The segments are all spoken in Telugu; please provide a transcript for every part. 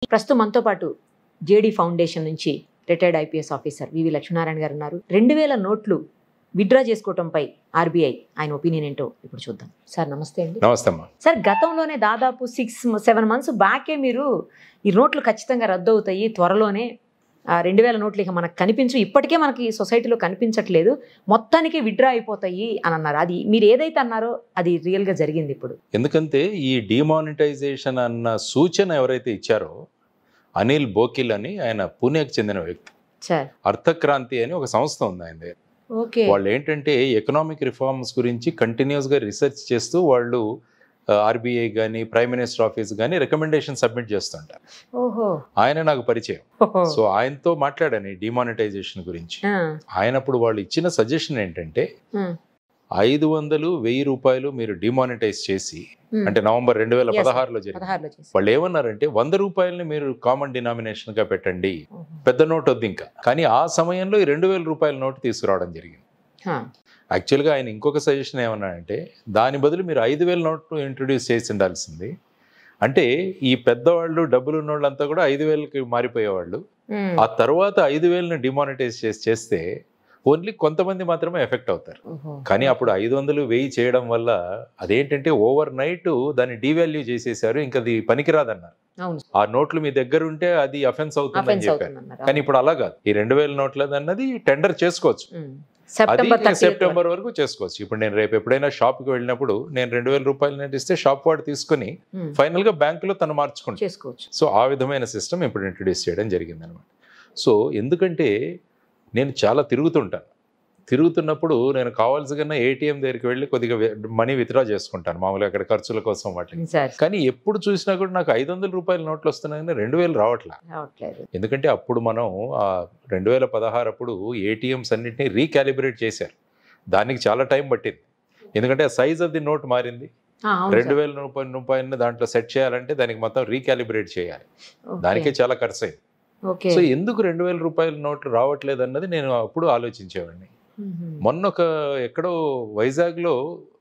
ప్రస్తుతం మనతో పాటు జేడి ఫౌండేషన్ నుంచి retired IPS officer VV Lakshminarayana garu ఉన్నారు రెండు వేల నోట్లు విత్డ్రా చేసుకోవటంపై ఆర్బీఐ ఆయన ఒపీనియన్ ఏంటో ఇప్పుడు చూద్దాం సార్ నమస్తే అండి నమస్తే అమ్మా సార్ గతంలోనే దాదాపు సిక్స్ సెవెన్ మంత్స్ బ్యాకే మీరు ఈ నోట్లు ఖచ్చితంగా రద్దు అవుతాయి త్వరలోనే ఆ, రెండు వేల నోట్లు ఇక మనకు కనిపించు ఇప్పటికే మనకి సొసైటీలో కనిపించట్లేదు మొత్తానికి విత్డ్రా అయిపోతాయి అని అన్నారు అది మీరు ఏదైతే అన్నారో అది రియల్గా జరిగింది ఇప్పుడు ఎందుకంటే ఈ డిమానిటైజేషన్ అన్న సూచన ఎవరైతే ఇచ్చారో అనిల్ బోకిల్ అని ఆయన పూణేకి చెందిన వ్యక్తి సార్ అర్థక్రాంతి అని ఒక సంస్థ ఉంది ఆయన దగ్గర. ఓకే వాళ్ళు ఏంటంటే ఎకనామిక్ రిఫార్మ్స్ గురించి కంటిన్యూస్గా రీసెర్చ్ చేస్తూ వాళ్ళు ఆర్బీఐ కానీ ప్రైమ్ మినిస్టర్ ఆఫీస్ కానీ రికమెండేషన్ సబ్మిట్ చేస్తుంటారు ఓహో ఆయన నాకు పరిచయం ఓహో. సో ఆయనతో మాట్లాడాను ఈ డిమానిటైజేషన్ గురించి ఆ, ఆయన అప్పుడు వాళ్ళు ఇచ్చిన సజెషన్ ఏంటంటే ఆ, ఐదు వందలు వెయ్యి రూపాయలు మీరు డిమానిటైజ్ చేసి ఉమ్. అంటే నవంబర్ రెండు వేల Yes, sir. పదహారులో జరిగింది పదహారులో చేసి వాళ్ళు ఏమన్నారంటే వంద రూపాయలని మీరు కామన్ డినామినేషన్ గా పెట్టండి ఓహో. పెద్ద నోట్ వద్దు ఇంకా కానీ ఆ సమయంలో ఈ రెండు వేల రూపాయల నోట్ తీసుకురావడం జరిగింది హా, యాక్చువల్గా ఆయన ఇంకొక సజెషన్ ఏమన్నాడంటే దాని బదులు మీరు ఐదు వేల నోట్ ఇంట్రొడ్యూస్ చేసి ఉండాల్సింది అంటే ఈ పెద్దవాళ్ళు డబ్బులు ఉన్న వాళ్ళంతా కూడా ఐదు వేలకి మారిపోయేవాళ్ళు ఉమ్. ఆ తర్వాత ఐదు వేలను డిమానిటైజ్ చేసి చేస్తే ఓన్లీ కొంతమంది మాత్రమే ఎఫెక్ట్ అవుతారు ఓహో. కానీ అప్పుడు ఐదు వందలు వెయ్యి చేయడం వల్ల అదేంటంటే ఓవర్ నైట్ దాన్ని డివాల్యూ చేసేసారు ఇంకా అది పనికిరాదన్నారు అవును ఆ నోట్లు మీ దగ్గర ఉంటే అది అఫెన్స్ అవుతుందని అఫెన్స్ చెప్పారు అవుతుంది అన్నారు కానీ ఇప్పుడు అలా కాదు ఈ రెండు వేల నోట్లది అన్నది టెండర్ చేసుకోవచ్చు ఉమ్. అది సెప్టెంబర్ 30th సెప్టెంబర్ వరకు చేసుకోవచ్చు ఇప్పుడు నేను రేపు ఎప్పుడైనా షాప్కి వెళ్ళినప్పుడు నేను రెండు వేల రూపాయలు net ఇస్తే షాప్ వాడు తీసుకుని ఉమ్. ఫైనల్ గా బ్యాంకులో తను మార్చుకుంటాడు చేసుకోవచ్చు సో ఆ విధమైన సిస్టమ్ ఇప్పుడు ఇంట్రడ్యూస్ చేయడం జరిగింది అనమాట సో ఎందుకంటే నేను చాలా తిరుగుతుంటాను తిరుగుతున్నప్పుడు నేను కావాల్సి కన్నా ఏటీఎం దగ్గరికి వెళ్ళి కొద్దిగా మనీ విత్డ్రా చేసుకుంటాను మామూలుగా అక్కడ ఖర్చుల కోసం వాటికి సార్ కానీ ఎప్పుడు చూసినా కూడా నాకు ఐదు వందల రూపాయల నోట్లు వస్తున్నాయి కానీ రెండు వేలు రావట్లా రావట్లేదు ఎందుకంటే అప్పుడు మనం ఆ రెండు వేల పదహారు అప్పుడు ఏటీఎంస్ అన్నింటినీ రీకాలిబ్రేట్ చేశారు దానికి చాలా టైం పట్టింది ఎందుకంటే ఆ సైజ్ ఆఫ్ ది నోట్ మారింది ఆ, అవును రెండు సార్. వేల రూపాయల రూపాయలని దాంట్లో సెట్ చేయాలంటే దానికి మొత్తం రీకాలిబ్రేట్ చేయాలి ఓకే. దానికే చాలా ఖర్చు అయింది ఓకే సో ఎందుకు రెండు వేల రూపాయల నోట్లు రావట్లేదు అన్నది నేను అప్పుడు ఆలోచించేవాడిని మ్మ్. మొన్న ఒక ఎక్కడో వైజాగ్లో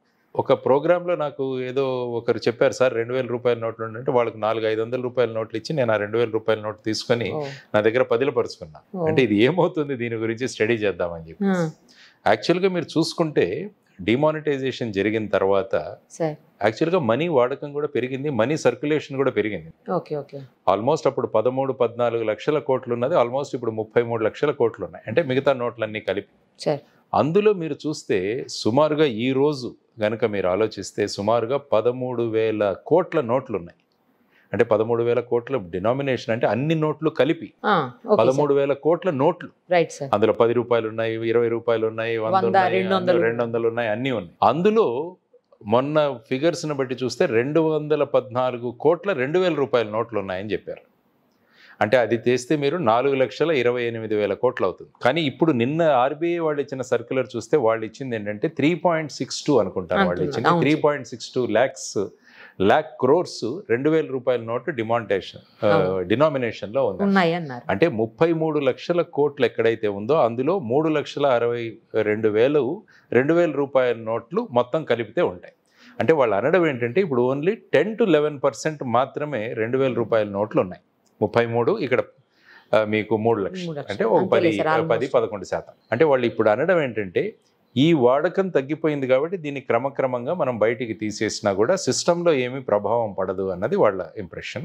ఒక ప్రోగ్రాంలో నాకు ఏదో ఒకరు చెప్పారు సార్ రెండు వేల రూపాయల నోట్లు అంటే వాళ్ళకి నాలుగు ఐదు వందల రూపాయల నోట్లు ఇచ్చి నేను ఆ రెండు వేల రూపాయల నోట్ తీసుకొని ఓ, నా దగ్గర పదిలపరుచుకున్నా ఓ. అంటే ఇది ఏమవుతుంది దీని గురించి స్టడీ చేద్దామని చెప్పి ఆ, యాక్చువల్గా మీరు చూసుకుంటే డిమానిటైజేషన్ జరిగిన తర్వాత సార్ యాక్చువల్గా మనీ వాడకం కూడా పెరిగింది మనీ సర్క్యులేషన్ కూడా పెరిగింది ఓకే ఓకే ఆల్మోస్ట్ అప్పుడు పదమూడు పద్నాలుగు లక్షల కోట్లు ఉన్నది ఆల్మోస్ట్ ఇప్పుడు ముప్పై మూడు లక్షల కోట్లు ఉన్నాయి అంటే మిగతా నోట్లన్నీ కలిపి సార్ అందులో మీరు చూస్తే సుమారుగా ఈ రోజు గనుక మీరు ఆలోచిస్తే సుమారుగా పదమూడు వేల కోట్ల నోట్లు ఉన్నాయి అంటే పదమూడు వేల కోట్ల డినామినేషన్ అంటే అన్ని నోట్లు కలిపి ఆ, ఓకే పదమూడు వేల కోట్ల నోట్లు సార్. రైట్ సార్ అందులో పది రూపాయలు ఉన్నాయి ఇరవై రూపాయలు ఉన్నాయి వంద వంద, ఉన్నాయి రెండు వందలు. రెండు వందలు ఉన్నాయి అన్నీ ఉన్నాయి అందులో మొన్న ఫిగర్స్ని బట్టి చూస్తే రెండు వందల పద్నాలుగు కోట్ల రెండు వేల రూపాయల నోట్లు ఉన్నాయని చెప్పారు అంటే అది తెస్తే మీరు నాలుగు లక్షల ఇరవై ఎనిమిది వేల కోట్లు అవుతుంది కానీ ఇప్పుడు నిన్న ఆర్బీఐ వాళ్ళు ఇచ్చిన సర్క్యులర్ చూస్తే వాళ్ళు ఇచ్చింది ఏంటంటే త్రీ పాయింట్ సిక్స్ టూ అనుకుంటారు వాళ్ళు అంటున్నారు, ఇచ్చింది అవును three sir. Point six two lakhs lakh crores రెండు వేల రూపాయల నోటు డిమానిటేషన్ అవును. డినామినేషన్లో ఉంది ఉన్నాయి అన్నారు అంటే ముప్పై మూడు లక్షల కోట్లు ఎక్కడైతే ఉందో అందులో మూడు లక్షల అరవై రెండు వేలు రెండు వేల రూపాయల నోట్లు మొత్తం కలిపితే ఉంటాయి అంటే వాళ్ళు అనడం ఏంటంటే ఇప్పుడు only ten to eleven percent మాత్రమే రెండు వేల రూపాయల నోట్లు ఉన్నాయి ముప్పై మూడు ఇక్కడ ఆ, మీకు మూడు లక్షలు మూడు లక్షలు. అంటే ఒక అంతేలే పది సార్, almost. పది పదకొండు శాతం అంటే వాళ్ళు ఇప్పుడు అనడం ఏంటంటే ఈ వాడకం తగ్గిపోయింది కాబట్టి దీన్ని క్రమక్రమంగా మనం బయటికి తీసేసినా కూడా సిస్టంలో ఏమీ ప్రభావం పడదు అన్నది వాళ్ళ ఇంప్రెషన్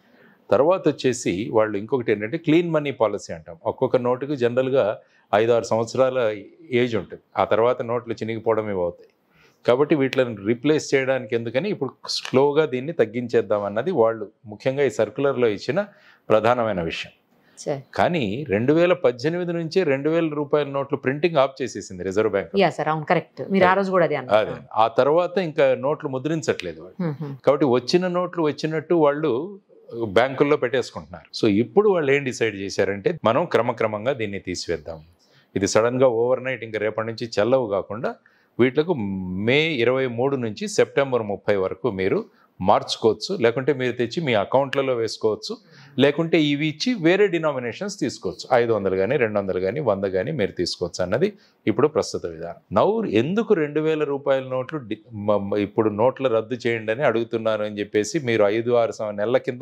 తర్వాత వచ్చేసి వాళ్ళు ఇంకొకటి ఏంటంటే క్లీన్ మనీ పాలసీ అంటాం ఒక్కొక్క నోటుకి జనరల్గా ఐదు ఆరు సంవత్సరాల ఏజ్ ఉంటుంది ఆ తర్వాత నోట్లు చినిగిపోవడం ఇవి అవుతాయి కాబట్టి వీటిని రీప్లేస్ చేయడానికి ఎందుకని ఇప్పుడు స్లోగా దీన్ని తగ్గించేద్దాం అన్నది వాళ్ళు ముఖ్యంగా ఈ సర్క్యులర్లో ఇచ్చిన ప్రధానమైన విషయం సార్ కానీ రెండు వేల పద్దెనిమిది నుంచే రెండు వేల రూపాయల నోట్లు ప్రింటింగ్ ఆఫ్ చేసేసింది రిజర్వ్ బ్యాంక్ యా సార్ అవును కరెక్ట్ మీరు ఆ రోజు కూడా అదే అదే అన్నారు ఆ తర్వాత ఇంకా నోట్లు ముద్రించట్లేదు వాళ్ళు మ్మ్, మ్మ్. కాబట్టి వచ్చిన నోట్లు వచ్చినట్టు వాళ్ళు బ్యాంకుల్లో పెట్టేసుకుంటున్నారు సో ఇప్పుడు వాళ్ళు ఏం డిసైడ్ చేశారంటే మనం క్రమక్రమంగా దీన్ని తీసివేద్దాం ఇది సడన్గా ఓవర్ నైట్ ఇంకా రేపటి నుంచి చెల్లవు కాకుండా వీటికి మే ఇరవై మూడు నుంచి సెప్టెంబర్ ముప్పై వరకు మీరు మార్చుకోవచ్చు లేకుంటే మీరు తెచ్చి మీ అకౌంట్లలో వేసుకోవచ్చు లేకుంటే ఇవి ఇచ్చి వేరే డినామినేషన్స్ తీసుకోవచ్చు ఐదు వందలు కానీ రెండు వందలు కానీ వంద కానీ మీరు తీసుకోవచ్చు అన్నది ఇప్పుడు ప్రస్తుత విధానం నౌ ఎందుకు రెండు వేల రూపాయల నోట్లు డి- మ- మ- ఇప్పుడు నోట్ల రద్దు చేయండి అని అడుగుతున్నారు అని చెప్పేసి మీరు ఐదు ఆరు సం- నెలల కింద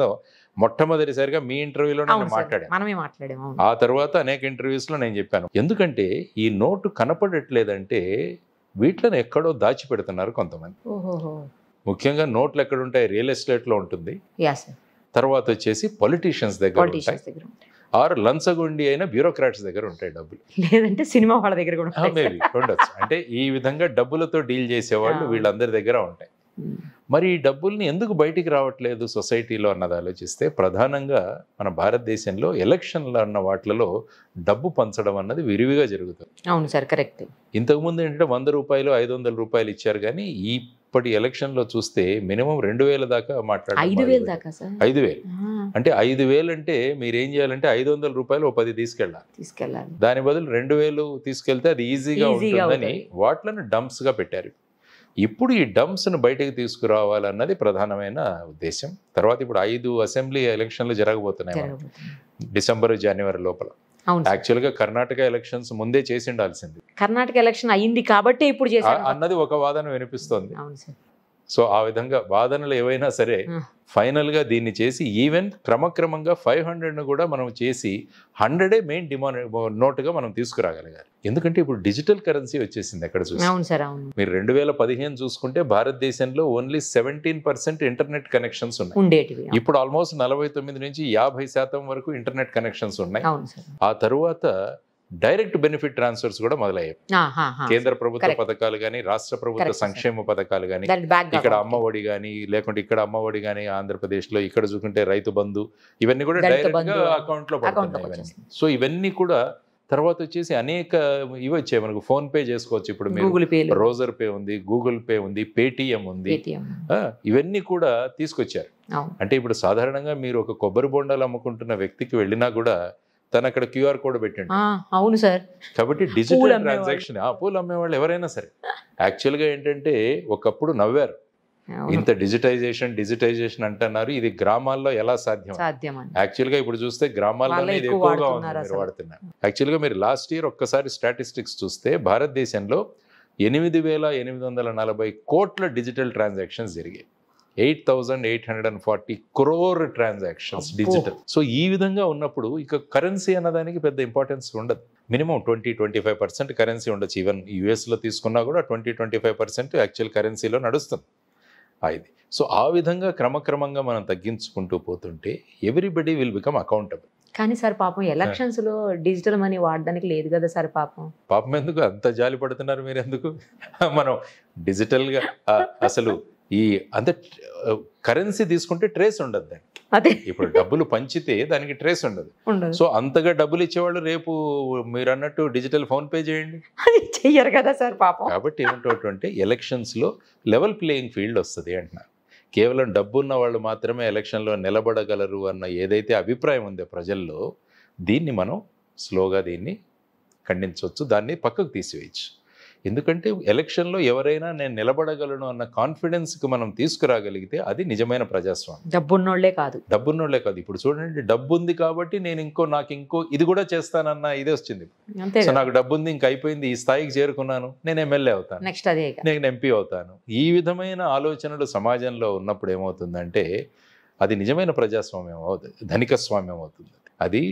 మొట్టమొదటిసారిగా మీ ఇంటర్వ్యూలో నేను అవును సార్ మాట్లాడాను మనమే మాట్లాడాము అవును ఆ తర్వాత అనేక ఇంటర్వ్యూస్లో నేను చెప్పాను ఎందుకంటే ఈ నోటు కనపడట్లేదంటే వీటిని ఎక్కడో దాచిపెడుతున్నారు కొంతమంది ఓహోహో ముఖ్యంగా నోట్లు ఎక్కడ ఉంటాయి రియల్ ఎస్టేట్లో ఉంటుంది యా సార్ తర్వాత వచ్చేసి పొలిటీషియన్స్ దగ్గర ఉంటాయి పాలిటీషియన్స్ దగ్గర ఉంటాయి ఆర్ లంచగొండి అయిన బ్యూరోక్రాట్స్ దగ్గర ఉంటాయి డబ్బులు లేదంటే సినిమా వాళ్ళ దగ్గర కూడా ఉంటాయి మేబీ ఉండొచ్చు అంటే ఈ విధంగా డబ్బులతో డీల్ చేసేవాళ్ళు ఆ. వీళ్ళందరి దగ్గర ఉంటాయి ఉమ్. మరి ఈ డబ్బుల్ని ఎందుకు బయటికి రావట్లేదు సొసైటీలో అన్నది ఆలోచిస్తే ప్రధానంగా మన భారతదేశంలో ఎలక్షన్లు అన్న వాటిలలో డబ్బు పంచడం అన్నది విరివిగా జరుగుతుంది అవును సార్ కరెక్ట్ ఇంతకుముందు ఏంటంటే వంద రూపాయలు ఐదు వందల రూపాయలు ఇచ్చారు కానీ ఇప్పటి ఎలక్షన్లో చూస్తే మినిమం రెండు వేల దాకా మాట్లాడారు ఐదు వేలు దాకా సార్ ఐదు వేలు ఆ, అంటే ఐదు వేలు అంటే మీరు ఏం చేయాలంటే ఐదు వందల రూపాయలు ఓ పది తీసుకెళ్ళాలి తీసుకెళ్ళాలి దాని బదులు రెండు వేలు తీసుకెళ్తే అది ఈజీగా ఈజీగా ఉంటుందని వాటిలను డంప్స్గా పెట్టారు ఇప్పుడు ఈ డంప్స్ను బయటకు తీసుకురావాలన్నది ప్రధానమైన ఉద్దేశం తర్వాత ఇప్పుడు ఐదు అసెంబ్లీ ఎలక్షన్లు జరగబోతున్నాయి మనకి. జరగబోతుంది డిసెంబర్ జనవరి లోపల అవును సార్. యాక్చువల్గా కర్ణాటక ఎలక్షన్స్ ముందే చేసి ఉండాల్సింది కర్ణాటక ఎలక్షన్ అయింది కాబట్టి ఇప్పుడు ఆ- చేశారు అన్నది ఒక వాదన వినిపిస్తోంది అవును సార్ సో ఆ విధంగా వాదనలు ఏవైనా సరే ఆ. ఫైనల్గా దీన్ని చేసి ఈవెన్ క్రమక్రమంగా ఫైవ్ హండ్రెడ్ను కూడా మనం చేసి హండ్రెడే మెయిన్ డిమాండ్ నోటుగా మనం తీసుకురాగలగాలి ఎందుకంటే ఇప్పుడు డిజిటల్ కరెన్సీ వచ్చేసింది ఎక్కడ చూసి అవును సార్ అవును మీరు రెండు వేల పదిహేను చూసుకుంటే భారతదేశంలో only seventeen percent internet connections ఉన్నాయి ఉండేటివి ఇప్పుడు ఆల్మోస్ట్ నలభై తొమ్మిది నుంచి యాభై శాతం వరకు ఇంటర్నెట్ కనెక్షన్స్ ఉన్నాయి అవును సార్ ఆ తరువాత డైరెక్ట్ బెనిఫిట్ ట్రాన్స్ఫర్స్ కూడా మొదలయ్యాయి ఆహాహా. కేంద్ర ప్రభుత్వ Correct. పథకాలు కానీ రాష్ట్ర ప్రభుత్వ Correct, sir. సంక్షేమ పథకాలు కానీ దాని బ్యాక్ ఇక్కడ అమ్మఒడి కానీ లేకుంటే ఇక్కడ అమ్మఒడి కానీ ఆంధ్రప్రదేశ్లో ఇక్కడ చూసుకుంటే రైతు బంధు ఇవన్నీ కూడా దళిత డైరెక్ట్ గా బంధు అకౌంట్ లో account లోకి పడుతున్నాయి ఇవన్నీ. వచ్చేస్తుంది. సో ఇవన్నీ కూడా తర్వాత వచ్చేసి అనేక ఇవి వచ్చాయి మనకు ఫోన్ పే చేసుకోవచ్చు ఇప్పుడు మీరు గూగుల్ పేలు రోజర్ పే ఉంది గూగుల్ పే ఉంది పేటిఎం ఉంది పేటిఎం ఆ, ఇవన్నీ కూడా తీసుకొచ్చారు అవును అంటే ఇప్పుడు సాధారణంగా మీరు ఒక కొబ్బరి బొండాలు అమ్ముకుంటున్న వ్యక్తికి వెళ్ళినా కూడా తను అక్కడ క్యూఆర్ కోడ్ పెట్టండి ఆ, అవును సార్ కాబట్టి పూలు డిజిటల్ అమ్మేవాళ్ళు. ట్రాన్సాక్షన్ ఆ పూలు అమ్మేవాళ్ళు ఎవరైనా సరే యాక్చువల్గా ఏంటంటే ఒకప్పుడు నవ్వారు అవును. ఇంత డిజిటైజేషన్ డిజిటైజేషన్ అంటున్నారు ఇది గ్రామాల్లో ఎలా సాధ్యం సాధ్యం అని యాక్చువల్గా ఇప్పుడు చూస్తే గ్రామాల్లోనే వాళ్ళే ఇది ఎక్కువ ఎక్కువగా ఉంది వాడుతున్నారు మీరు అసలు. వాడుతున్నారు యాక్చువల్గా మీరు లాస్ట్ ఇయర్ ఒక్కసారి స్టాటిస్టిక్స్ చూస్తే భారతదేశంలో ఎనిమిది వేల ఎనిమిది వందల నలభై కోట్ల డిజిటల్ ట్రాన్సాక్షన్స్ జరిగాయి eight thousand eight hundred and forty crore transactions అబ్బో. డిజిటల్ సో ఈ విధంగా ఉన్నప్పుడు ఇక కరెన్సీ అన్నదానికి పెద్ద ఇంపార్టెన్స్ ఉండదు minimum twenty twenty five percent currency ఉండొచ్చు ఈవెన్ యూఎస్లో తీసుకున్నా కూడా twenty twenty five percent actual కరెన్సీలో నడుస్తుంది ఆ ఇది సో ఆ విధంగా క్రమక్రమంగా మనం తగ్గించుకుంటూ పోతుంటే ఎవ్రీబడి విల్ బికమ్ అకౌంటబుల్ కానీ సార్ పాపం ఎలక్షన్స్ లో డిజిటల్ మనీ వాడడానికి లేదు కదా సార్ పాపం పాపం ఎందుకు అంత జాలి పడుతున్నారు మీరు ఎందుకు మనం డిజిటల్గా ఆ, అసలు ఈ అంటే కరెన్సీ తీసుకుంటే ట్రేస్ ఉండదు దానికి అదే ఇప్పుడు డబ్బులు పంచితే దానికి ట్రేస్ ఉండదు ఉండదు సో అంతగా డబ్బులు ఇచ్చేవాళ్ళు రేపు మీరు అన్నట్టు డిజిటల్ ఫోన్ పే చేయండి అది చెయ్యరు కదా సార్ పాపం కాబట్టి ఏమిటంటే ఎలక్షన్స్లో లెవెల్ ప్లేయింగ్ ఫీల్డ్ వస్తుంది అంటున్నారు కేవలం డబ్బు ఉన్న వాళ్ళు మాత్రమే ఎలక్షన్లో నిలబడగలరు అన్న ఏదైతే అభిప్రాయం ఉందో ప్రజల్లో దీన్ని మనం స్లోగా దీన్ని ఖండించవచ్చు దాన్ని పక్కకు తీసివేయచ్చు ఎందుకంటే ఎలక్షన్లో ఎవరైనా నేను నిలబడగలను అన్న కాన్ఫిడెన్స్కి మనం తీసుకురాగలిగితే అది నిజమైన ప్రజాస్వామ్యం డబ్బున్నోళ్లే కాదు డబ్బున్నోళ్ళే కాదు ఇప్పుడు చూడండి డబ్బు ఉంది కాబట్టి నేను ఇంకో నాకు ఇంకో ఇది కూడా చేస్తానన్న ఇదే వచ్చింది అంతే సో నాకు డబ్బు ఉంది ఇంక అయిపోయింది ఈ స్థాయికి చేరుకున్నాను నేను ఎమ్మెల్యే అవుతాను నెక్స్ట్ అదే ఇక. నేను ఎంపీ అవుతాను ఈ విధమైన ఆలోచనలు సమాజంలో ఉన్నప్పుడు ఏమవుతుందంటే అది నిజమైన ప్రజాస్వామ్యం అవుతుంది ధనిక స్వామ్యం అవుతుంది అది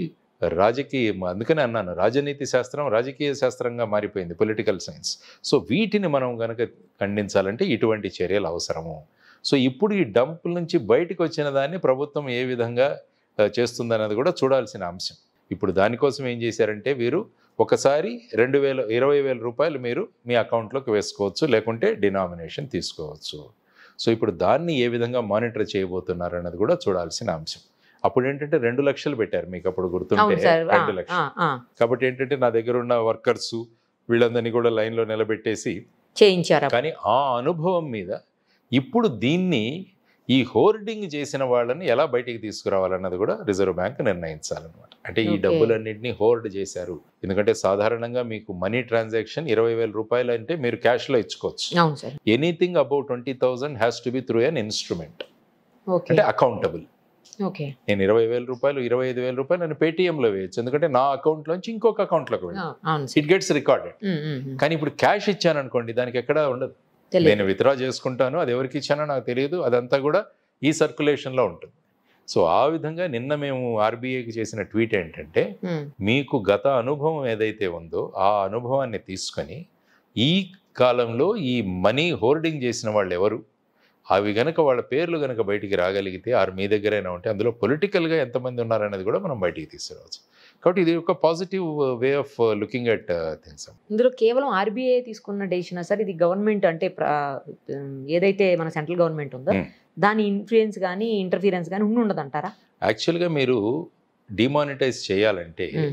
రాజకీయ అందుకనే అన్నాను రాజనీతి శాస్త్రం రాజకీయ శాస్త్రంగా మారిపోయింది పొలిటికల్ సైన్స్ సో వీటిని మనం కనుక ఖండించాలంటే ఇటువంటి చర్యలు అవసరము సో ఇప్పుడు ఈ డంప్ నుంచి బయటకు వచ్చిన దాన్ని ప్రభుత్వం ఏ విధంగా ఆ, చేస్తుందన్నది కూడా చూడాల్సిన అంశం ఇప్పుడు దానికోసం ఏం చేశారంటే వీరు ఒకసారి రెండు వేల ఇరవై వేల రూపాయలు మీరు మీ అకౌంట్లోకి వేసుకోవచ్చు లేకుంటే డినామినేషన్ తీసుకోవచ్చు సో ఇప్పుడు దాన్ని ఏ విధంగా మానిటర్ చేయబోతున్నారు అన్నది కూడా చూడాల్సిన అంశం అప్పుడు ఏంటంటే రెండు లక్షలు పెట్టారు మీకు అప్పుడు అవును గుర్తుంటే సార్ ఆ, రెండు ఆ, లక్షలు ఆ. కాబట్టి ఏంటంటే నా దగ్గర ఉన్న వర్కర్స్ వీళ్ళందరినీ కూడా లైన్లో నిలబెట్టేసి చేయించారు అప్పుడు. కానీ ఆ అనుభవం మీద ఇప్పుడు దీన్ని ఈ హోర్డింగ్ చేసిన వాళ్ళని ఎలా బయటికి తీసుకురావాలన్నది కూడా రిజర్వ్ బ్యాంక్ నిర్ణయించాలన్నమాట అంటే ఈ Okay. డబ్బులన్నింటినీ హోల్డ్ చేశారు ఎందుకంటే సాధారణంగా మీకు మనీ ట్రాన్సాక్షన్ ఇరవై వేల రూపాయలు అంటే మీరు క్యాష్లో ఇచ్చుకోవచ్చు అవును sir anything about twenty thousand has to be through an instrument okay అంటే అకౌంటబుల్ ఓకే నేను ఇరవై వేల రూపాయలు ఇరవై ఐదు వేల రూపాయలు నేను పేటీఎంలో వేయచ్చు ఎందుకంటే నా అకౌంట్లోంచి ఇంకొక అకౌంట్లోకి ఆ, వెళ్ళి అవును sir it gets recorded um, um, um. కానీ ఇప్పుడు క్యాష్ ఇచ్చాను అనుకోండి దానికి ఎక్కడ ఉండదు తెలియదు నేను విత్డ్రా చేసుకుంటాను అది ఎవరికి ఇచ్చానో నాకు తెలియదు అదంతా కూడా ఈ సర్క్యులేషన్లో ఉంటుంది సో ఆ విధంగా నిన్న మేము ఆర్బీఐకి చేసిన ట్వీట్ ఏంటంటే ఉమ్, మీకు గత అనుభవం ఏదైతే ఉందో ఆ అనుభవాన్ని తీసుకొని ఈ కాలంలో ఈ మనీ హోర్డింగ్ చేసిన వాళ్ళు ఎవరు అవి గనక వాళ్ళ పేర్లు గనక బయటికి రాగలిగితే ఆరు మీ దగ్గరైనా ఉంటే అందులో పొలిటికల్గా ఎంతమంది ఉన్నారనేది కూడా మనం బయటికి తీసుకురావచ్చు కాబట్టి ఇది ఒక positive way of looking at things ఇందులో కేవలం ఆర్బీఐ తీసుకున్న డెసిషన్ సార్ ఇది గవర్నమెంట్ అంటే ప్ర- ఉమ్, ఏదైతే మన సెంట్రల్ గవర్నమెంట్ ఉందో Hmm. దాని ఇన్ఫ్లుయెన్స్ కానీ ఇంటర్ఫీరెన్స్ కానీ ఉండి ఉండదు అంటారా యాక్చువల్గా మీరు డిమానిటైజ్ చేయాలంటే Hmm.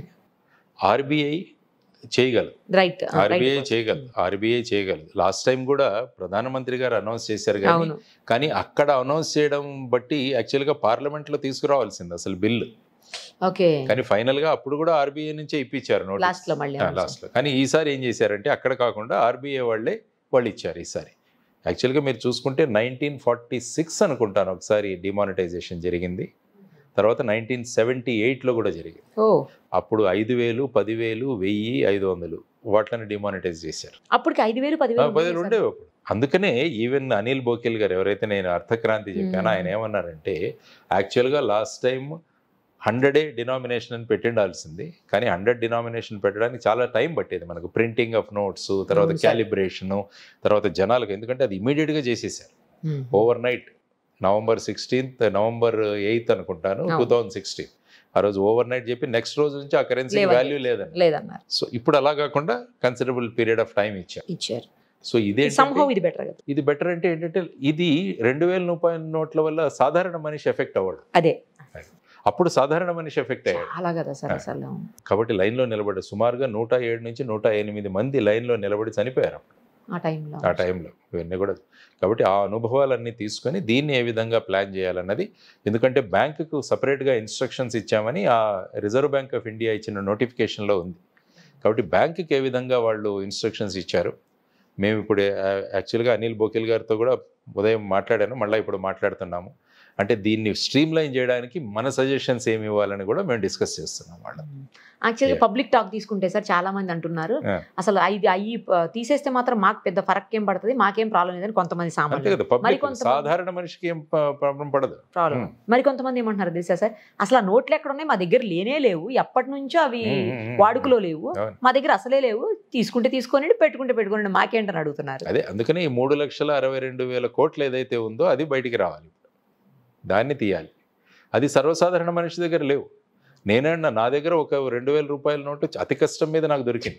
ఆర్బీఐ చేయగలదు రైట్ ఆర్బీఐ చేయగలదు ఆర్బీఐ చేయగలదు లాస్ట్ టైం కూడా ప్రధానమంత్రి గారు అనౌన్స్ చేశారు కానీ అవును కానీ అక్కడ అనౌన్స్ చేయడం బట్టి యాక్చువల్గా పార్లమెంట్లో తీసుకురావాల్సింది అసలు బిల్లు ఓకే కానీ ఫైనల్ గా అప్పుడు కూడా ఆర్బీఐ నుంచే ఇప్పించారు లాస్ట్ లో మళ్ళీ అవును లాస్ట్ లో కానీ ఈసారి ఏం చేశారంటే అక్కడ కాకుండా ఆర్బీఐ వాళ్ళే వాళ్ళు ఇచ్చారు ఈసారి యాక్చువల్గా మీరు చూసుకుంటే నైన్టీన్ ఫార్టీ సిక్స్ అనుకుంటాను ఒకసారి డిమానిటైజేషన్ జరిగింది తర్వాత నైన్టీన్ సెవెంటీ ఎయిట్లో కూడా జరిగింది ఓ అప్పుడు ఐదు వేలు పదివేలు వెయ్యి ఐదు వందలు వాటిని డిమానిటైజ్ చేశారు అప్పటికి ఐదు వేలు ఆ, పదివేలు పదివేలు ఉండేవి అప్పుడు అందుకనే ఈవెన్ అనిల్ బోకిల్ గారు ఎవరైతే నేను అర్థక్రాంతి చెప్పానో Hmm. ఆయన ఏమన్నారంటే యాక్చువల్గా లాస్ట్ టైం హండ్రెడే డినామినేషన్ అని పెట్టిండాల్సింది కానీ హండ్రెడ్ డినామినేషన్ పెట్టడానికి చాలా టైం పట్టేది మనకు ప్రింటింగ్ ఆఫ్ నోట్స్ తర్వాత అవును సార్. క్యాలిబ్రేషన్ తర్వాత జనాలకు ఎందుకంటే అది ఇమీడియట్గా చేసేసారు ఉమ్. Overnight November sixteenth November eighth అనుకుంటాను అవును. టూ థౌజండ్ సిక్స్టీన్ ఆ రోజు ఓవర్ నైట్ చెప్పి నెక్స్ట్ రోజు నుంచి ఆ కరెన్సీ లేవని. వాల్యూ లేదని లేదన్నారు సో ఇప్పుడు అలా కాకుండా కన్సిడరబుల్ పీరియడ్ ఆఫ్ టైం ఇచ్చారు ఇచ్చారు సో ఇదే సంభవ్ ఇది బెటర్ కదా ఇది బెటర్ అంటే ఏంటంటే ఇది రెండు వేల రూపాయల నోట్ల వల్ల సాధారణ మనిషి ఎఫెక్ట్ అవ్వడు అదే అప్పుడు సాధారణ మనిషి ఎఫెక్ట్ అయ్యాడు చాలా కదా సార్ ఆ. అసలు కాబట్టి లైన్లో నిలబడి సుమారుగా నూట ఏడు నుంచి నూట ఎనిమిది మంది లైన్లో నిలబడి చనిపోయారు ఆ టైంలో ఆ టైంలో ఇవన్నీ కూడా కాబట్టి ఆ అనుభవాలన్నీ తీసుకొని దీన్ని ఏ విధంగా ప్లాన్ చేయాలన్నది ఎందుకంటే బ్యాంకుకు సపరేట్గా ఇన్స్ట్రక్షన్స్ ఇచ్చామని ఆ రిజర్వ్ బ్యాంక్ ఆఫ్ ఇండియా ఇచ్చిన నోటిఫికేషన్లో ఉంది కాబట్టి బ్యాంకుకి ఏ విధంగా వాళ్ళు ఇన్స్ట్రక్షన్స్ ఇచ్చారు మేము ఇప్పుడు యాక్చువల్గా అనిల్ బోకిల్ గారితో కూడా ఉదయం మాట్లాడాను మళ్ళీ ఇప్పుడు మాట్లాడుతున్నాము అంటే దీన్ని స్ట్రీమ్ లైన్ చేయడానికి మన సజెషన్స్ ఏమి ఇవ్వాలని కూడా మేము డిస్కస్ చేస్తున్నాం వాళ్ళ యాక్చువల్గా Yeah. పబ్లిక్ టాక్ తీసుకుంటే సార్ చాలా మంది అంటున్నారు Yeah. అసలు ఇది అయ్యి తీసేస్తే మాత్రం మాకు పెద్ద ఫరక్ ఏం పడుతుంది మాకేం ప్రాబ్లం లేదని కొంతమంది అంతే సామాన్లు కదా పబ్లిక్ కొంతమంది- సాధారణ మనిషికి ఏం ప్రాబ్లం పడదు ప్రాబ్లం Hmm. మరి కొంతమంది ఏమంటున్నారు తెలుసా సార్ అసలు ఆ నోట్లు ఎక్కడ ఉన్నాయి మా దగ్గర లేనే లేవు ఎప్పటి నుంచో అవి Hmm, hmm, hmm. వాడుకలో లేవు అవును. మా దగ్గర అసలే లేవు తీసుకుంటే తీసుకొని పెట్టుకుంటే పెట్టుకోండి మాకేంటని అడుగుతున్నారు అదే అందుకనే ఈ మూడు లక్షల అరవై రెండు వేల కోట్లు ఏదైతే ఉందో అది బయటికి రావాలి దాన్ని తీయాలి అది సర్వసాధారణ మనిషి దగ్గర లేవు నేనన్నా నా దగ్గర ఒక రెండు వేల రూపాయల నోటు అతి కష్టం మీద నాకు దొరికింది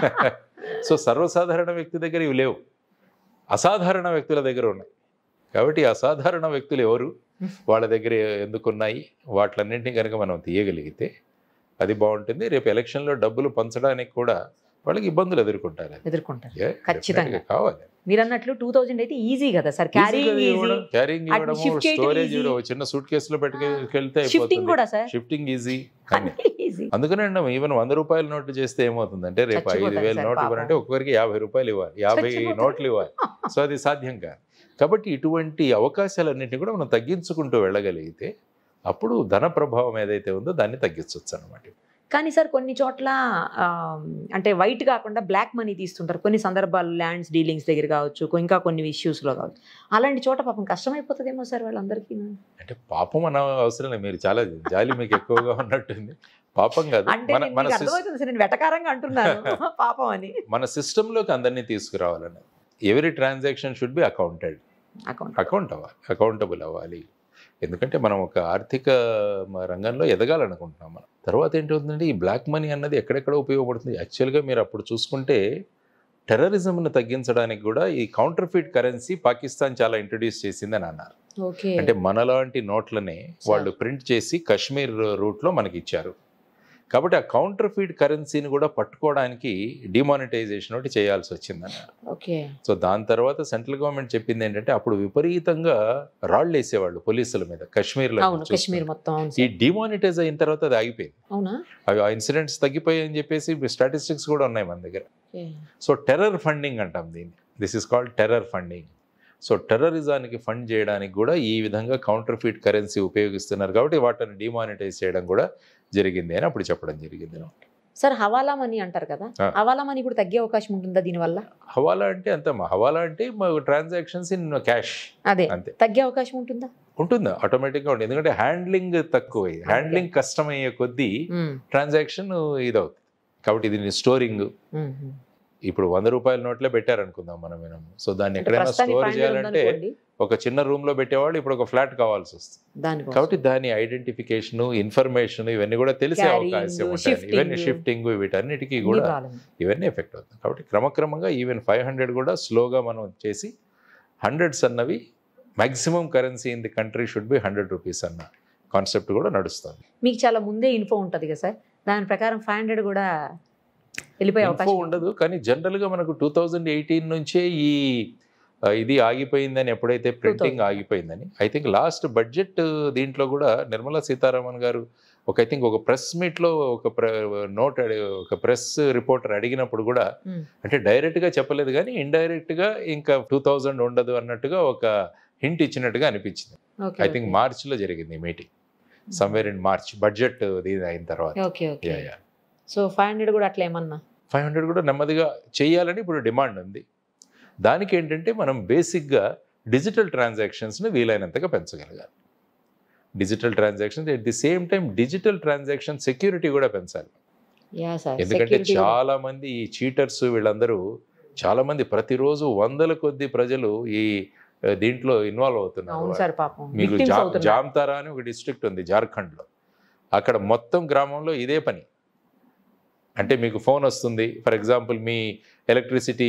సో సర్వసాధారణ వ్యక్తి దగ్గర ఇవి లేవు అసాధారణ వ్యక్తుల దగ్గర ఉన్నాయి కాబట్టి ఈ అసాధారణ వ్యక్తులు ఎవరు వాళ్ళ దగ్గర ఎందుకున్నాయి వాటిలన్నింటినీ కనుక మనం తీయగలిగితే అది బాగుంటుంది రేపు ఎలక్షన్లో డబ్బులు పంచడానికి కూడా వాళ్ళకి ఇబ్బందులు ఎదుర్కొంటారు అది ఎదుర్కొంటారు ఏ, ఖచ్చితంగా. definitely కావాలి మీరు అన్నట్లు టూ థౌజండ్ అయితే ఈజీ కదా సార్ క్యారింగ్ ఈజీ క్యారింగ్ అటు ఇవ్వడము shift చేయడం స్టోరేజ్ easy. ఇవ్వడం ఒక చిన్న సూట్ కేసులో పెట్టుకెళ్తే షిఫ్టింగ్ కూడా సార్ షిఫ్టింగ్ ఈజీ ఈజీ అందుకనే అండి ఈవెన్ వంద రూపాయల నోట్లు చేస్తే ఏమవుతుందంటే రేపు ఐదు చచ్చిపోతారు వేల సార్ నోట్లు పాపం. ఇవ్వాలంటే ఒక్కొక్కరికి యాభై రూపాయలు ఇవ్వాలి యాభై చచ్చిపోతారు. నోట్లు ఇవ్వాలి సో అది సాధ్యం కాదు కాబట్టి ఇటువంటి అవకాశాలన్నింటినీ కూడా మనం తగ్గించుకుంటూ వెళ్ళగలిగితే అప్పుడు ధన ప్రభావం ఏదైతే ఉందో దాన్ని తగ్గించవచ్చు అనమాట కానీ సార్ కొన్ని చోట్ల ఆ, అంటే వైట్ కాకుండా బ్లాక్ మనీ తీస్తుంటారు కొన్ని సందర్భాలు ల్యాండ్స్ డీలింగ్స్ దగ్గర కావచ్చు కొ- ఇంకా కొన్ని ఇష్యూస్లో కావచ్చు అలాంటి చోట పాపం కష్టమైపోతుందేమో సార్ వాళ్ళందరికీ అంటే పాపం అన్న అవసరం లేదు మీరు చాలా జాలి మీకు ఎక్కువగా ఉన్నట్టుంది పాపం కాదు అంటే మన నేను మన మీకు సిస్- అర్థమవుతుంది సార్ నేను వెటకారంగా అంటున్నాను పాపం అని మన సిస్టంలోకి అందరినీ తీసుకురావాలని every transaction should be accounted account account అవ్వాలి అకౌంటబుల్ అవ్వాలి ఎందుకంటే మనం ఒక ఆర్థిక మ- రంగంలో ఎదగాలనుకుంటున్నాం మనం తర్వాత ఏంటవుతుందంటే ఈ బ్లాక్ మనీ అన్నది ఎక్కడెక్కడ ఉపయోగపడుతుంది యాక్చువల్గా మీరు అప్పుడు చూసుకుంటే టెర్రరిజంను తగ్గించడానికి కూడా ఈ కౌంటర్ ఫీట్ కరెన్సీ పాకిస్తాన్ చాలా ఇంట్రడ్యూస్ చేసిందని అన్నారు ఓకే అంటే మనలాంటి నోట్లనే వాళ్ళు ప్రింట్ చేసి కశ్మీర్ రూట్లో మనకి ఇచ్చారు కాబట్టి ఆ కౌంటర్ ఫీడ్ కరెన్సీని కూడా పట్టుకోవడానికి డిమానిటైజేషన్ ఒకటి చేయాల్సి వచ్చిందన్నారు ఓకే సో దాని తర్వాత సెంట్రల్ గవర్నమెంట్ చెప్పింది ఏంటంటే అప్పుడు విపరీతంగా రాళ్ళు వేసేవాళ్ళు పోలీసుల మీద కాశ్మీర్లో అవును చూస్తే. కాశ్మీర్ మొత్తం అవును ఈ సార్. డిమానిటైజ్ అయిన తర్వాత అది ఆగిపోయింది అవునా అవి ఆ ఇన్సిడెంట్స్ తగ్గిపోయాయి అని చెప్పేసి స్టాటిస్టిక్స్ కూడా ఉన్నాయి మన దగ్గర ఓకే. సో టెర్రర్ ఫండింగ్ అంటాం దీన్ని this is called terror funding so టెర్రరిజానికి ఫండ్ చేయడానికి కూడా ఈ విధంగా కౌంటర్ ఫీట్ కరెన్సీ ఉపయోగిస్తున్నారు కాబట్టి వాటిని డిమానిటైజ్ చేయడం కూడా జరిగింది అని అప్పుడు చెప్పడం జరిగింది సార్ హవాలా మనీ అంటారు కదా ఆ. హవాలా మనీ కూడా తగ్గే అవకాశం ఉంటుందా దీనివల్ల హవాలా అంటే అంత హవాలా అంటే ట్రాన్సాక్షన్స్ ఇన్ క్యాష్ అదే అంతే తగ్గే అవకాశం ఉంటుందా ఉంటుందా ఆటోమేటిక్గా ఉంటుంది ఎందుకంటే హ్యాండ్లింగ్ తక్కువ హ్యాండ్లింగ్ కష్టం అయ్యే కొద్దీ ఉమ్, ట్రాన్సాక్షన్ ఇదవుతుంది కాబట్టి ఇది స్టోరింగ్ ఉమ్, ఉమ్. ఇప్పుడు వంద రూపాయల నోట్లే పెట్టారనుకుందాం మనం మనం సో దాన్ని అంటే ఎక్కడైనా ప్రస్తుతానికి స్టోర్ 500 చేయాలంటే ఉందనుకోండి, ఒక చిన్న రూమ్ లో పెట్టేవాళ్ళు ఇప్పుడు ఒక ఫ్లాట్ కావాల్సి వస్తుంది దానికోసం. కాబట్టి దాని ఐడెంటిఫికేషన్ ఇన్ఫర్మేషన్ ఇవన్నీ కూడా తెలిసే Carrying, అవకాశం ఉంటుంది shifting. ఇవన్నీ షిఫ్టింగ్ వీటన్నిటికీ ఇన్ని కూడా problem. ఇవన్నీ ఎఫెక్ట్ అవుతుంది కాబట్టి క్రమక్రమంగా ఈవెన్ ఫైవ్ హండ్రెడ్ కూడా స్లోగా మనం చేసి హండ్రెడ్స్ అన్నవి maximum currency in the country should be hundred rupees అన్న కాన్సెప్ట్ కూడా నడుస్తుంది మీకు చాలా ముందే ఇన్ఫో ఉంటది కదా సార్ దాని ప్రకారం ఫైవ్ హండ్రెడ్ కూడా వెళ్ళిపోయే ఇన్ఫో అవకాశం ఉండదు కానీ జనరల్గా మనకు టూ థౌజండ్ ఎయిటీన్ నుంచే ఈ ఆ, ఇది ఆగిపోయిందని ఎప్పుడైతే ప్రింటింగ్ 2000. ఆగిపోయిందని ఐ థింక్ లాస్ట్ బడ్జెట్ దీంట్లో కూడా నిర్మలా సీతారామన్ గారు ఒక ఐ థింక్ ఒక ప్రెస్ మీట్లో ఒక నోట్ ఒక ప్రెస్ రిపోర్టర్ అడిగినప్పుడు కూడా Hmm. అంటే డైరెక్ట్గా చెప్పలేదు కానీ ఇండైరెక్ట్గా ఇంకా టూ థౌజండ్ ఉండదు అన్నట్టుగా ఒక హింట్ ఇచ్చినట్టుగా అనిపించింది ఓకే ఐ థింక్ మార్చ్లో జరిగింది ఈ meeting somewhere in March budget దీని అయిన తర్వాత okay okay so five hundred కూడా అట్లా ఏమన్నా ఫైవ్ హండ్రెడ్ కూడా నెమ్మదిగా చేయాలని ఇప్పుడు డిమాండ్ ఉంది దానికి ఏంటంటే మనం బేసిక్గా డిజిటల్ ట్రాన్సాక్షన్స్ని వీలైనంతగా పెంచగలగాలి digital transactions at the same time digital transaction security కూడా పెంచాలి యా సార్ ఎందుకంటే చాలా మంది ఈ చీటర్స్ వీళ్ళందరూ చాలా మంది ప్రతిరోజు వందల కొద్ది ప్రజలు ఈ ఆ, దీంట్లో ఇన్వాల్వ్ అవుతున్నారు అవును సార్ పాపం మీకు Victims జా అవుతున్నారు. జామ్తారా అని ఒక డిస్ట్రిక్ట్ ఉంది జార్ఖండ్లో అక్కడ మొత్తం గ్రామంలో ఇదే పని అంటే మీకు ఫోన్ వస్తుంది ఫర్ ఎగ్జాంపుల్ మీ ఎలక్ట్రిసిటీ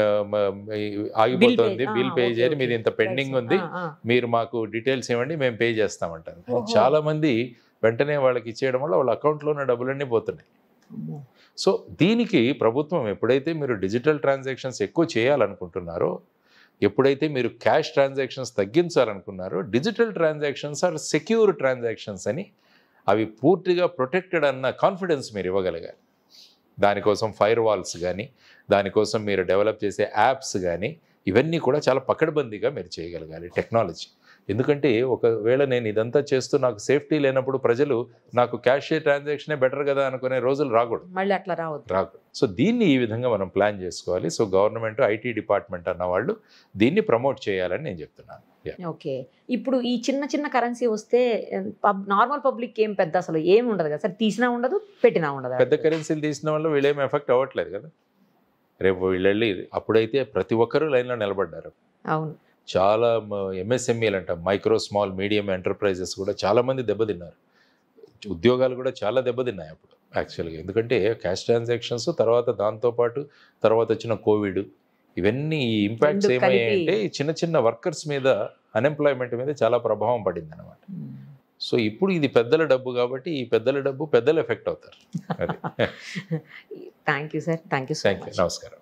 ఆగిపోతుంది pay- బిల్ ఆ, పే okay, చేయాలి okay. మీది ఇంత పెండింగ్ Right, ఉంది sir. ఆ, ఆ. మీరు మాకు డీటెయిల్స్ ఇవ్వండి మేము పే చేస్తామంటారు కానీ ఓహో. చాలా మంది వెంటనే వాళ్ళకి ఇచ్చేయడం వల్ల వాళ్ళ అకౌంట్లో ఉన్న డబ్బులన్నీ పోతున్నాయి అమ్మో. సో దీనికి ప్రభుత్వం ఎప్పుడైతే మీరు డిజిటల్ ట్రాన్సాక్షన్స్ ఎక్కువ చేయాలనుకుంటున్నారో ఎప్పుడైతే మీరు క్యాష్ ట్రాన్సాక్షన్స్ తగ్గించాలనుకున్నారో digital transactions are secure transactions అని అవి పూర్తిగా ప్రొటెక్టెడ్ అన్న కాన్ఫిడెన్స్ మీరు ఇవ్వగలగాలి దానికోసం ఫైర్ వాల్స్ కానీ దానికోసం మీరు డెవలప్ చేసే యాప్స్ కానీ ఇవన్నీ కూడా చాలా పకడ్బందీగా మీరు చేయగలగాలి టెక్నాలజీ ఎందుకంటే ఒకవేళ నేను ఇదంతా చేస్తూ నాకు సేఫ్టీ లేనప్పుడు ప్రజలు నాకు క్యాష్ ట్రాన్సాక్షనే బెటర్ కదా అనుకునే రోజులు రాకూడదు మళ్ళీ అట్లా రావద్దు రాకు సో దీన్ని ఈ విధంగా మనం ప్లాన్ చేసుకోవాలి సో గవర్నమెంట్ ఐటీ డిపార్ట్మెంట్ అన్న వాళ్ళు దీన్ని ప్రమోట్ చేయాలని నేను చెప్తున్నాను Yeah. ఓకే ఇప్పుడు ఈ చిన్న చిన్న కరెన్సీ వస్తే నార్మల్ పబ్లిక్ ఏం పెద్ద అసలు ఏం ఉండదు కదా సార్ తీసినా ఉండదు పెట్టినా ఉండదు పెద్ద కరెన్సీలు తీసిన వల్ల వీళ్ళేం ఎఫెక్ట్ అవ్వట్లేదు కదా రేపు వీళ్ళు వెళ్ళి అప్పుడైతే ప్రతి ఒక్కరూ లైన్లో నిలబడ్డారు అవును చాలా ఎంఎస్ఎంఈలు అంట మైక్రో స్మాల్ మీడియం ఎంటర్ప్రైజెస్ కూడా చాలా మంది దెబ్బతిన్నారు ఉద్యోగాలు కూడా చాలా దెబ్బతిన్నాయి అప్పుడు యాక్చువల్గా ఎందుకంటే క్యాష్ ట్రాన్సాక్షన్స్ తర్వాత దాంతోపాటు తర్వాత వచ్చిన కోవిడ్ ఇవన్నీ ఇంపాక్ట్స్ రెండు కలిపి. ఏమయ్యాయంటే ఈ చిన్న చిన్న వర్కర్స్ మీద అన్ఎంప్లాయ్మెంట్ మీద చాలా ప్రభావం పడింది అనమాట సో ఇప్పుడు ఇది పెద్దల డబ్బు కాబట్టి ఈ పెద్దల డబ్బు పెద్దలు ఎఫెక్ట్ అవుతారు అది thank you sir thank you so thank you much నమస్కారం